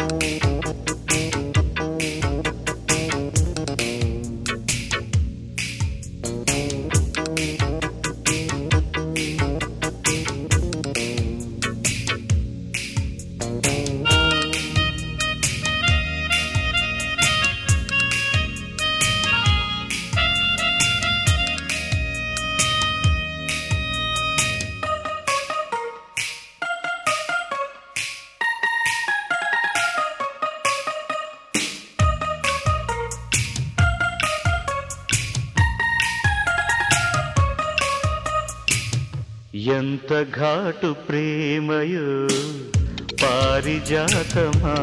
ఎంత ఘాటు ప్రేమయో పారిజాతమా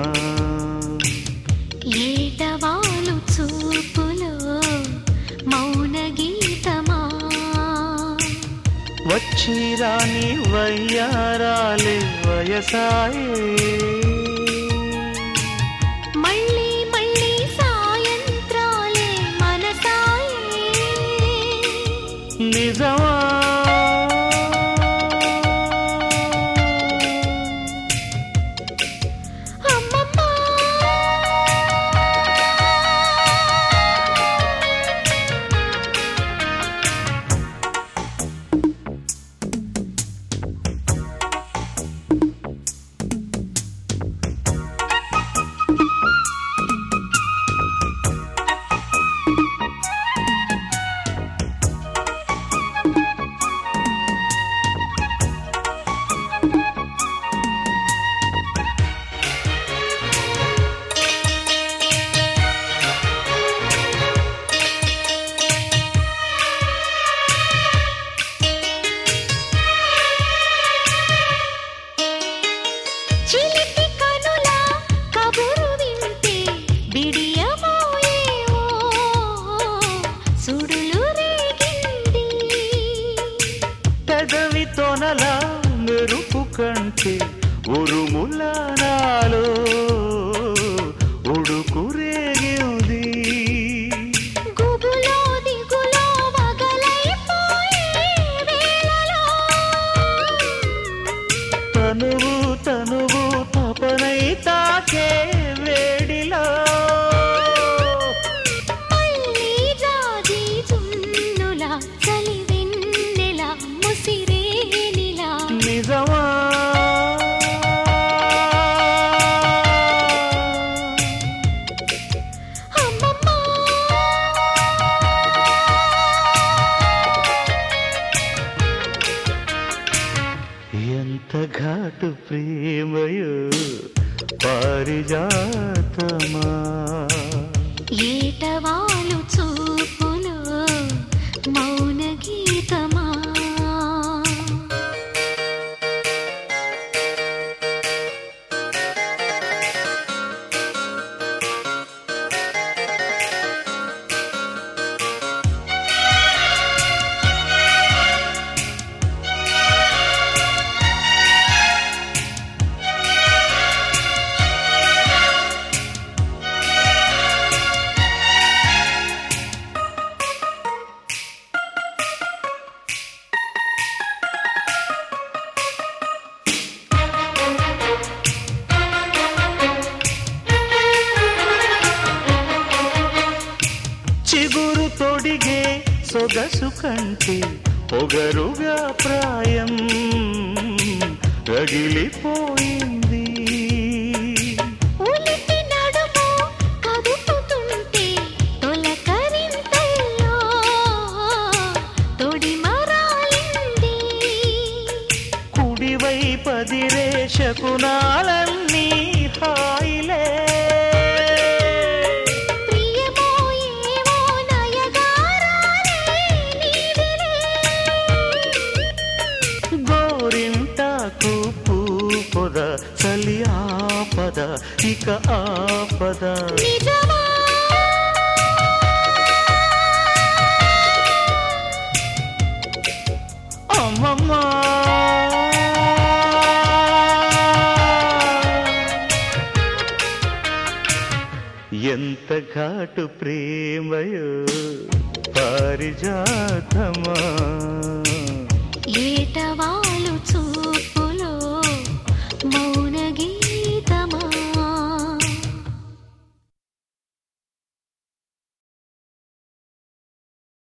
ఏటవాలు చూపులో మౌన గీతమా వచ్చి రాని వయ్యారాలే వయసాయే మళ్ళీ మళ్ళీ సాయంత్రాలే మనసాయే నిజమా అమ్మమ్మా చిలిపి కనుల కబురు వింటే బిడియమోయే ఓ సుడులు రేగింది పెదవి తొనల మెరుపు కంటే ఉరుముల నాలో ఉడుకు రేగింది గుబులో దిగులో వగలైపోయే వేళలో తనువు తనువు తపనై తాకే వేడిలో మళ్ళీ జాజి చున్నుల చలివెన్నెల ముసిరేనిలా నిజమా అమ్మమ్మా ఎంత ఘాటు ప్రేమయో పారిజాతమా ఏటవాలు చూపులో మౌన గీతమా చిగురు తొడిగే సొగసు కంటే పొగరుగా ప్రాయం రగిలిపోయింది ఉలిపి నడుము కదుపుతుంటే తొలకరింతల్లో తొడిమరాలింది కుడివై పదిరే శకునాలన్నీ హాయిలే ప్రియమో ఏవో నయగారాలే నీవిలే గోరింటాకు పూపొద చలి ఆపద ఇక ఆపద నిజమా అమ్మమ్మా ఎంత ఘాటు ప్రేమయో పారిజాతమా ఏటవా